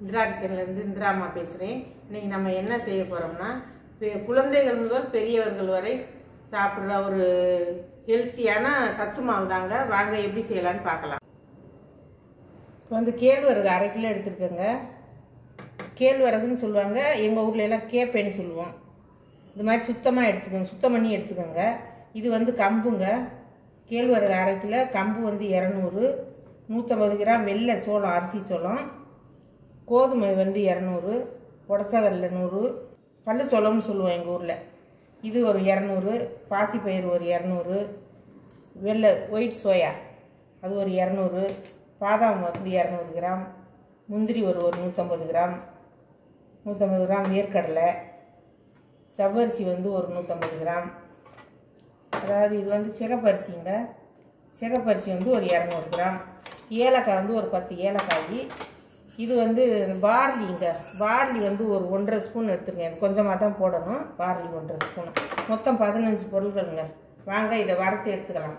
இந்திரா கிச்சன்லேருந்து இந்திராமா பேசுகிறேன் இன்னைக்கு நம்ம என்ன செய்ய போகிறோம்னா குழந்தைகள் முதல் பெரியவர்கள் வரை சாப்பிட்ற ஒரு ஹெல்த்தியான சத்து மாவு தாங்க வாங்க எப்படி செய்யலாம்னு பார்க்கலாம் இப்போ வந்து கேழ்வரகு அரை கிலோ எடுத்துருக்கோங்க கேழ்வரகுன்னு சொல்லுவாங்க எங்கள் ஊர்ல எல்லாம் கேப்பேன்னு சொல்லுவோம் இது மாதிரி சுத்தமாக எடுத்துக்கோங்க சுத்தம் பண்ணி எடுத்துக்கோங்க இது வந்து கம்புங்க கேழ்வரகு அரை கிலோ கம்பு வந்து இரநூறு நூற்றம்பது கிராம் வெள்ளை சோளம் அரிசி சோளம் கோதுமை வந்து இரநூறு உடச்சக்கடலை நூறு கல் சோளம்னு சொல்லுவோம் எங்கள் ஊரில் இது ஒரு இரநூறு பாசிப்பயிறு ஒரு இரநூறு வெள்ளை ஒயிட் சோயா அது ஒரு இரநூறு பாதாம் வந்து இரநூறு கிராம் முந்திரி ஒரு ஒரு நூற்றம்பது கிராம் நூற்றம்பது கிராம் வேர்க்கடலை ஜவ்வரிசி வந்து ஒரு நூற்றம்பது கிராம் அதாவது இது வந்து சிகப்பரிசிங்க சிகப்பரிசி வந்து ஒரு இரநூறு கிராம் ஏலக்காய் வந்து ஒரு பத்து ஏலக்காய் இது வந்து பார்லிங்க பார்லி வந்து ஒரு ஒன்றரை ஸ்பூன் எடுத்துருங்க கொஞ்சமாக தான் போடணும் பார்லி ஒன்றரை ஸ்பூன் மொத்தம் பதினஞ்சு பொருள்களுங்க வாங்க இதை வறுத்து எடுத்துக்கலாம்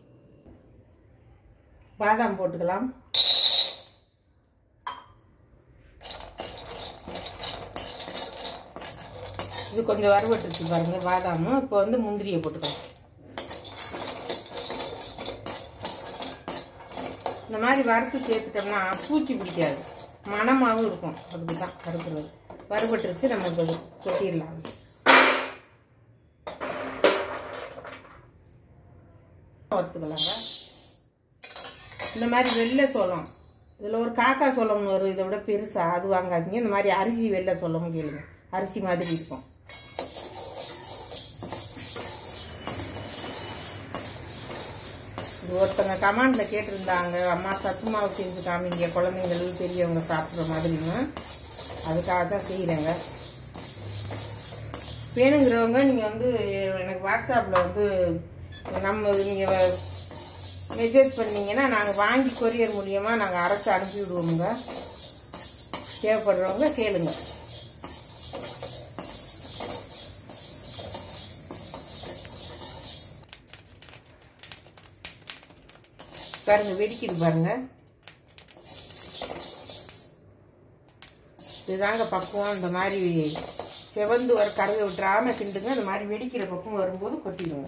பாதாம் போட்டுக்கலாம் இது கொஞ்சம் வறுபட்டுருச்சு பாருங்க பாதாமும் இப்போ வந்து முந்திரியை போட்டுக்கலாம் இந்த மாதிரி வறுத்து சேர்த்துட்டோம்னா பூச்சி பிடிக்காது மணமாகவும் இருக்கும் அதுக்கு தான் வறுக்கிறது வறுபட்டுருச்சு நம்ம இப்போ கொட்டிடலாம் வறுத்துக்கலாங்க இந்த மாதிரி வெள்ளை சோளம் இதில் ஒரு காக்கா சோளம்னு வரும் இதை விட பெருசாக அது வாங்காதீங்க இந்த மாதிரி அரிசி வெள்ளை சோளம் கேளுங்க அரிசி மாதிரி இருக்கும் இது ஒருத்தங்க கமாண்டில் கேட்டிருந்தாங்க அம்மா சத்து மாவு செஞ்சு காமிங்க குழந்தைங்கள் பெரியவங்க சாப்பிட்ற மாதிரின்னு அதுக்காக தான் செய்கிறேங்க வேணுங்கிறவங்க நீங்கள் வந்து எனக்கு வாட்ஸ்அப்பில் வந்து நம்ம நீங்கள் மெசேஜ் பண்ணீங்கன்னா நாங்கள் வாங்கி கொரியர் மூலியமாக நாங்கள் அரைச்சி அனுப்பி விடுவோமுங்க தேவைப்படுறவங்க கேளுங்க பாருங்க வெடிக்குது பாருங்க இதுதாங்க பக்குவம் இந்த மாதிரி செவந்து வர கருவை விட்டுறாம கிண்டுங்க இந்த மாதிரி வெடிக்கிற பக்கம் வரும்போது கொட்டிடுங்க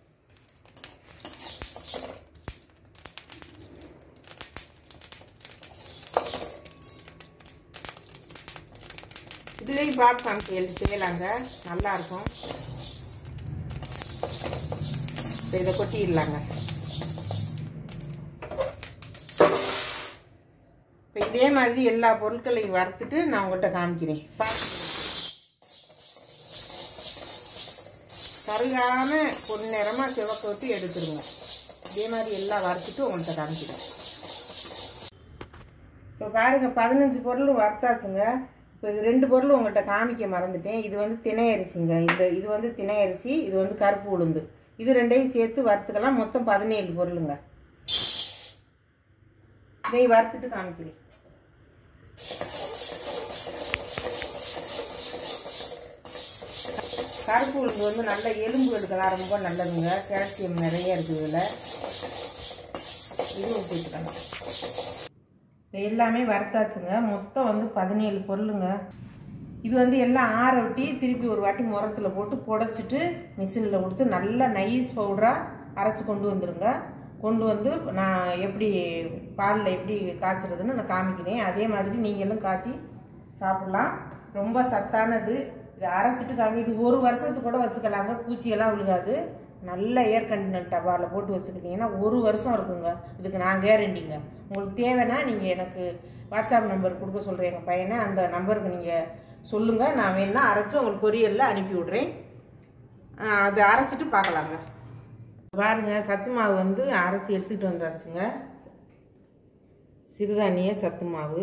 இதுலேயும் பாப்கார்ன் செய்ய செய்யலாங்க நல்லாயிருக்கும் இதை கொட்டிடலாங்க இப்போ இதே மாதிரி எல்லா பொருட்களையும் வறுத்துட்டு நான் உங்கள்கிட்ட காமிக்கிறேன் கருகாம பொன்னிறமாக சிவக்க விட்டு எடுத்துருங்க இதே மாதிரி எல்லாம் வறுத்துட்டு உங்கள்கிட்ட காமிக்கிறேன் இப்போ பாருங்கள் பதினஞ்சு பொருளும் வறுத்தாச்சுங்க இப்போ இது ரெண்டு பொருளும் உங்கள்கிட்ட காமிக்க மறந்துட்டேன் இது வந்து திணை அரிசிங்க இந்த இது வந்து திணை அரிசி இது வந்து கருப்பு உளுந்து இது ரெண்டையும் சேர்த்து வறுத்துக்கலாம் மொத்தம் பதினேழு பொருளுங்க இதை வறுத்துட்டு காமிக்கிறேன் கருப்பு உளுந்து வந்து நல்ல எலும்பு எடுக்கலாம் ரொம்ப நல்லதுங்க கால்சியம் நிறைய இருக்குது இதில் இதுவும் சேர்த்துக்கலாம் எல்லாமே வறுத்தாச்சுங்க மொத்தம் வந்து பதினேழு பொருளுங்க இது வந்து எல்லாம் ஆற விட்டி திருப்பி ஒரு வாட்டி முரத்தில் போட்டு புடச்சிட்டு மிஷினில் கொடுத்து நல்லா நைஸ் பவுடராக அரைச்சி கொண்டு வந்துடுங்க கொண்டு வந்து நான் எப்படி பாலில் எப்படி காய்ச்சறதுன்னு நான் காமிக்கிறேன் அதே மாதிரி நீங்களும் காய்ச்சி சாப்பிட்லாம் ரொம்ப சத்தானது இதை அரைச்சிட்டு காமி இது ஒரு வருஷத்துக்கு கூட வச்சுக்கலாங்க பூச்சியெல்லாம் விழுகாது நல்ல ஏர் கண்டினர் டப்பாவில் போட்டு வச்சுக்கிட்டிங்கன்னா ஒரு வருஷம் இருக்குங்க இதுக்கு நான் கேரண்டிங்க உங்களுக்கு தேவைன்னா நீங்கள் எனக்கு வாட்ஸ்அப் நம்பர் கொடுக்க சொல்கிறேன் எங்கள் பையனை அந்த நம்பருக்கு நீங்கள் சொல்லுங்கள் நான் வேணா அரைச்சி உங்களுக்கு கொரியரில் அனுப்பி விட்றேன் அது அரைச்சிட்டு பார்க்கலாங்க பாருங்க சத்து மாவு வந்து அரைச்சி எடுத்துகிட்டு வந்தாச்சுங்க சிறுதானிய சத்து மாவு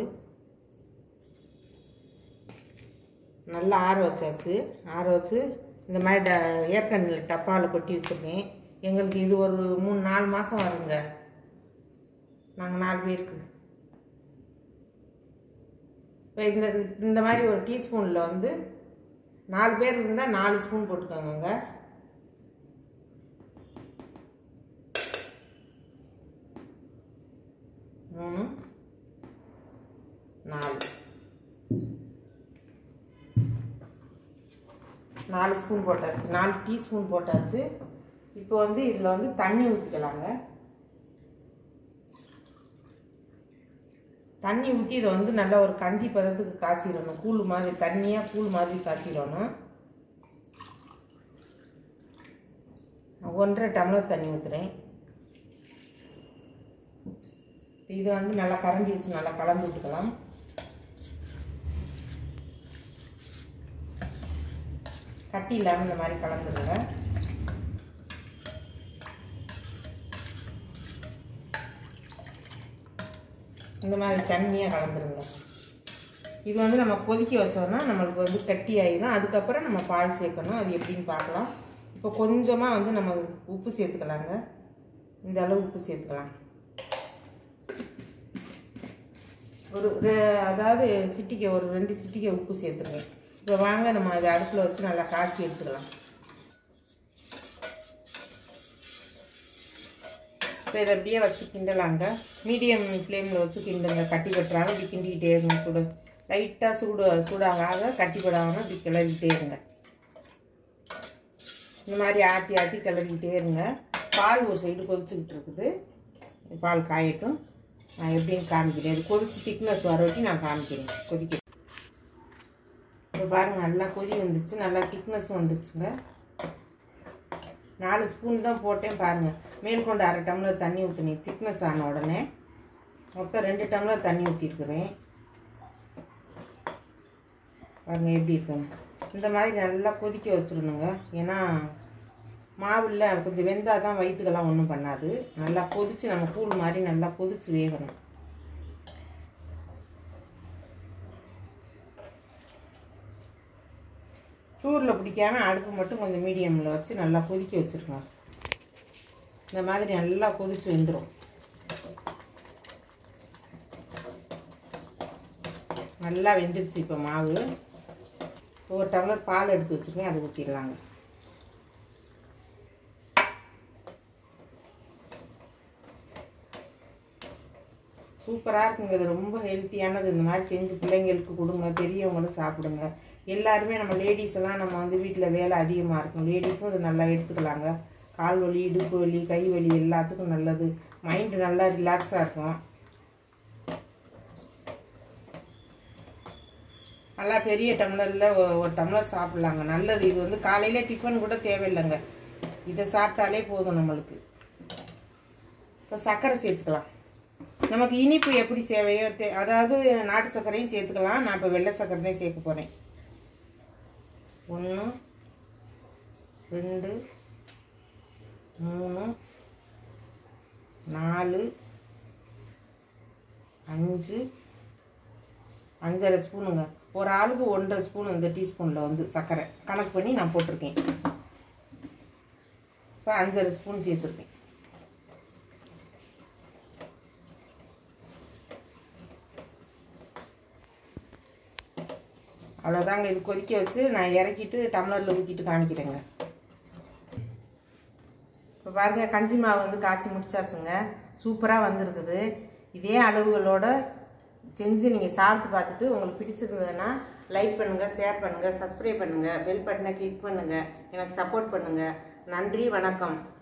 நல்லா ஆற வச்சாச்சு ஆற வச்சு இந்த மாதிரி ட ஏற்கனவே டப்பாவில் கொட்டி வச்சுருக்கேன் எங்களுக்கு இது ஒரு மூணு நாலு மாதம் வருங்க நாங்கள் நாலு பேருக்கு இப்போ இந்த இந்த மாதிரி ஒரு டீஸ்பூனில் வந்து நாலு பேர் இருந்தால் நாலு ஸ்பூன் போட்டுக்கோங்க மூணு நாலு நாலு ஸ்பூன் போட்டாச்சு நாலு டீஸ்பூன் போட்டாச்சு இப்போ வந்து இதில் வந்து தண்ணி ஊற்றிக்கலாங்க தண்ணி ஊற்றி இதை வந்து நல்லா ஒரு கஞ்சி பதத்துக்கு காய்ச்சிடணும் கூழ் மாதிரி தண்ணியாக கூழ் மாதிரி காய்ச்சிடணும் ஒன்றரை டம்ளர் தண்ணி ஊற்றுறேன் இதை வந்து நல்லா கரண்டி வச்சு நல்லா கலந்து விட்டுக்கலாம் கட்டி இல்லாமல் இந்த மாதிரி கலந்துருங்க இந்த மாதிரி தண்ணியாக கலந்துருங்க இது வந்து நம்ம கொதிக்க வச்சோம்னா நம்மளுக்கு வந்து கட்டி ஆயிடும் அதுக்கப்புறம் நம்ம பால் சேர்க்கணும் அது எப்படின்னு பார்க்கலாம் இப்போ கொஞ்சமாக வந்து நம்ம உப்பு சேர்த்துக்கலாங்க இந்த அளவு உப்பு சேர்த்துக்கலாம் ஒரு அதாவது சிட்டிக்கை ஒரு ரெண்டு சிட்டிக்கை உப்பு சேர்த்துருங்க இப்போ வாங்க நம்ம அதை அடுப்பில் வச்சு நல்லா காய்ச்சி எடுத்துக்கலாம் இப்போ இதை அப்படியே வச்சு கிண்டலாங்க மீடியம் ஃப்ளேமில் வச்சு கிண்டுங்க கட்டி கட்டுறாங்க இப்படி கிண்டிக்கிட்டே இருங்க சுடு லைட்டாக சூடு சூடாக ஆக கட்டி படாமல் இப்படி கிளறிக்கிட்டே இருங்க இந்த மாதிரி ஆற்றி ஆற்றி கிளறிக்கிட்டே இருங்க பால் ஒரு சைடு கொதிச்சுக்கிட்டு இருக்குது பால் காயட்டும் நான் எப்படின்னு காமிக்கிறேன் அது கொதிச்சு திக்னஸ் வர வரைக்கும் நான் காமிக்கிறேன் கொதிக்க இப்போ பாருங்கள் நல்லா கொதி வந்துச்சு நல்லா திக்னஸும் வந்துச்சுங்க நாலு ஸ்பூன் தான் போட்டேன் பாருங்கள் மேற்கொண்டு அரை டம்ளர் தண்ணி ஊற்றினேன் திக்னஸ் ஆன உடனே மொத்தம் ரெண்டு டம்ளர் தண்ணி ஊற்றிருக்குறேன் பாருங்கள் எப்படி இருக்குங்க இந்த மாதிரி நல்லா கொதிக்க வச்சிடணுங்க ஏன்னா மாவில் கொஞ்சம் வெந்தால் தான் வயிற்றுக்கெல்லாம் ஒன்றும் பண்ணாது நல்லா கொதித்து நம்ம கூழ் மாதிரி நல்லா கொதித்து வேகணும் சூரில் பிடிக்காம அடுப்பு மட்டும் கொஞ்சம் மீடியமில் வச்சு நல்லா கொதிக்க வச்சுருங்க இந்த மாதிரி நல்லா கொதித்து வெந்துடும் நல்லா வெந்துருச்சு இப்போ மாவு ஒரு டம்ளர் பால் எடுத்து வச்சுருக்கேன் அதை ஊற்றிடலாங்க சூப்பராக இருக்குங்க இது ரொம்ப ஹெல்த்தியானது இந்த மாதிரி செஞ்சு பிள்ளைங்களுக்கு கொடுங்க பெரியவங்களும் சாப்பிடுங்க எல்லாருமே நம்ம லேடிஸ் எல்லாம் நம்ம வந்து வீட்டில் வேலை அதிகமாக இருக்கும் லேடிஸும் இது நல்லா எடுத்துக்கலாங்க கால் வலி இடுப்பு வலி கை வலி எல்லாத்துக்கும் நல்லது மைண்டு நல்லா ரிலாக்ஸாக இருக்கும் நல்லா பெரிய டம்ளரில் ஒரு டம்ளர் சாப்பிட்லாங்க நல்லது இது வந்து காலையில் டிஃபன் கூட தேவையில்லைங்க இதை சாப்பிட்டாலே போதும் நம்மளுக்கு இப்போ சர்க்கரை சேர்த்துக்கலாம் நமக்கு இனிப்பு எப்படி சேவையோ தே அதாவது நாட்டு சர்க்கரையும் சேர்த்துக்கலாம் நான் இப்போ வெள்ளை சர்க்கரை தான் சேர்க்க போகிறேன் ஒன்று ரெண்டு மூணு நாலு அஞ்சு அஞ்சரை ஸ்பூனுங்க ஒரு ஆளுக்கு ஒன்றரை ஸ்பூன் இந்த டீஸ்பூனில் வந்து சர்க்கரை கணக்கு பண்ணி நான் போட்டிருக்கேன் இப்போ அஞ்சரை ஸ்பூன் சேர்த்துருக்கேன் அவ்வளோதாங்க இது கொதிக்க வச்சு நான் இறக்கிட்டு டம்ளரில் ஊற்றிட்டு காமிக்கிறேங்க இப்போ பாருங்க கஞ்சி மாவு வந்து காய்ச்சி முடிச்சாச்சுங்க சூப்பராக வந்திருக்குது இதே அளவுகளோட செஞ்சு நீங்கள் சாப்பிட்டு பார்த்துட்டு உங்களுக்கு பிடிச்சிருந்ததுன்னா லைக் பண்ணுங்கள் ஷேர் பண்ணுங்கள் சப்ஸ்கிரைப் பண்ணுங்கள் பெல் பட்டனை கிளிக் பண்ணுங்கள் எனக்கு சப்போர்ட் பண்ணுங்கள் நன்றி வணக்கம்